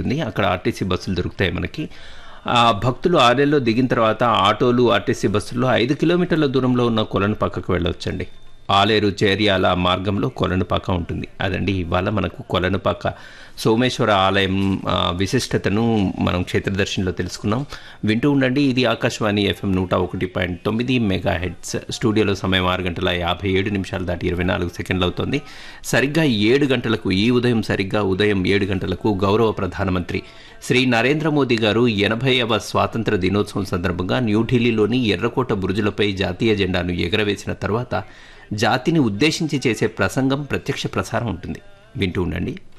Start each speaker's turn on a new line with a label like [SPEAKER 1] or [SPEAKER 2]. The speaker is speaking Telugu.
[SPEAKER 1] ఉంటుంది అక్కడ ఆర్టీసీ బస్సులు దొరుకుతాయి మనకి ఆ భక్తులు ఆరేలో దిగిన తర్వాత ఆటోలు ఆర్టీసీ బస్సుల్లో ఐదు కిలోమీటర్ల దూరంలో ఉన్న కొలను పక్కకు వెళ్ళొచ్చండి ఆలేరు చేర్యాల మార్గంలో కొలనుపాక ఉంటుంది అదండి ఇవాళ మనకు కొలనుపాక సోమేశ్వర ఆలయం ఆ, విశిష్టతను మనం క్షేత్రదర్శినిలో తెలుసుకున్నాం వింటూ ఉండండి ఇది ఆకాశవాణి ఎఫ్ఎం నూట ఒకటి పాయింట్ తొమ్మిది మెగా హెడ్స్ స్టూడియోలో సమయం ఆరు గంటల యాభై ఏడు నిమిషాలు దాటి ఇరవై నాలుగు సెకండ్లు అవుతోంది సరిగ్గా ఏడు గంటలకు ఈ ఉదయం సరిగ్గా ఉదయం ఏడు గంటలకు గౌరవ ప్రధానమంత్రి శ్రీ నరేంద్ర మోదీ గారు ఎనభైవ స్వాతంత్ర దినోత్సవం సందర్భంగా న్యూఢిల్లీలోని ఎర్రకోట బురుజులపై జాతీయ జెండాను ఎగరవేసిన తర్వాత జాతిని ఉద్దేశించి చేసే ప్రసంగం ప్రత్యక్ష ప్రసారం ఉంటుంది వింటూ ఉండండి